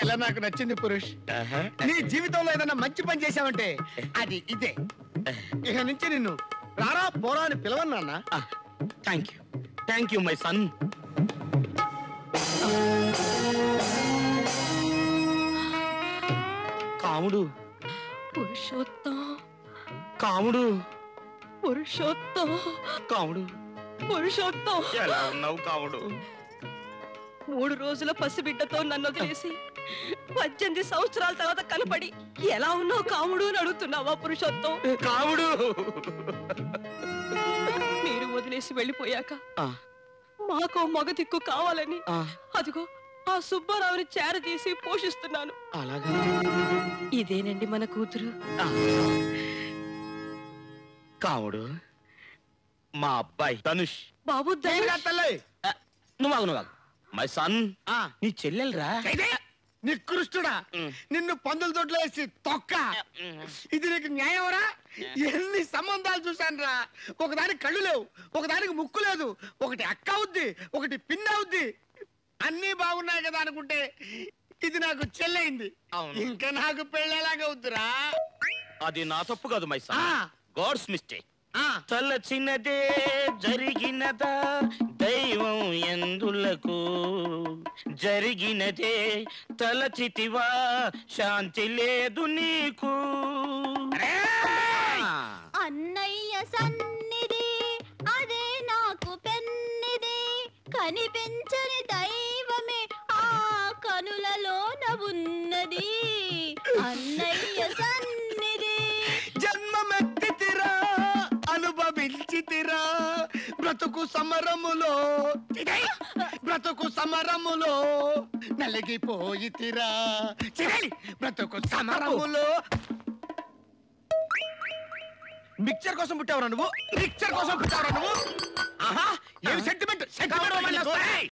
ఇలా నాకు నచ్చింది పురుష్ నీ జీవితంలో ఏదైనా మంచి పని చేశావంటే అది ఇదే ఇక నుంచి నిన్ను రారా పోరా అని పిలవను నాన్న thank you thank you my son Kamudu Purushottam Kamudu Purushottam Kamudu Purushottam ఎలా ఉన్నావు కాముడు మూడు రోజుల పసిబిడ్డతో నన్ను వదిలేసి పద్దెనిమిది సంవత్సరాల తర్వాత కనపడి ఎలా ఉన్నావు కాముడు అని అడుగుతున్నావా పురుషోత్తం కాముడు మీరు వదిలేసి వెళ్ళిపోయాక ఆ, మాకో మగ దిక్కు కావాలని ఆ, అదిగో ఆ సుబ్బారావుని చేర తీసి పోషిస్తున్నాను అలాగా ఇదేనండి మన కూతురు ఆ. కాముడు మా అబ్బాయి ధనుష్ బాబు ఏం ధనుష్. కాదు తల్లి ఆ, నువ్వు ఆగు, నువ్వు ఆగు. మై సన్ ఆ, నీ చెల్లెలరా ఇదే నికృష్టుడా ఉమ్. నిన్ను పందుల తోటలో వేసి తొక్క ఇది నీకు న్యాయమరా ఎన్ని సంబంధాలు చూశాను రా ఒకదానికి కళ్ళు లేవు ఒకదానికి ముక్కు లేదు ఒకటి అక్క అవుద్ది ఒకటి పిన్ అవుద్ది అన్నీ బాగున్నాయి కదా అనుకుంటే ఇది నాకు చెల్లయింది అవును. ఇంకా నాకు పెళ్ళేలాగా అవుద్దిరా అది నా తప్పు కాదు మై సన్ ఆ. గాడ్స్ మిస్టేక్ ఆ, తలచినదే జరిగినదా దైవం ఎందులకు జరిగినదే తలచితివా శాంతి లేదు నీకు ఆ. అన్నయ్య సన్నిధి అదే నాకు పెన్నిది కనిపించని దైవమే ఆ కనులలోన ఉన్నది అన్నయ్య సన్నిధి జన్మమెత్తితిరా అనుభవించితిరా బ్రతుకు సమరములో ఇదే, బ్రతుకు సమరములో నలిగిపోయితిరా చిరలి బ్రతుకు సమరములో మిక్చర్ కోసం పుట్టావురా నువ్వు మిక్చర్ కోసం పుట్టావురా నువ్వు ఆహా ఏమి సెంటిమెంట్ సెంటిమెంట్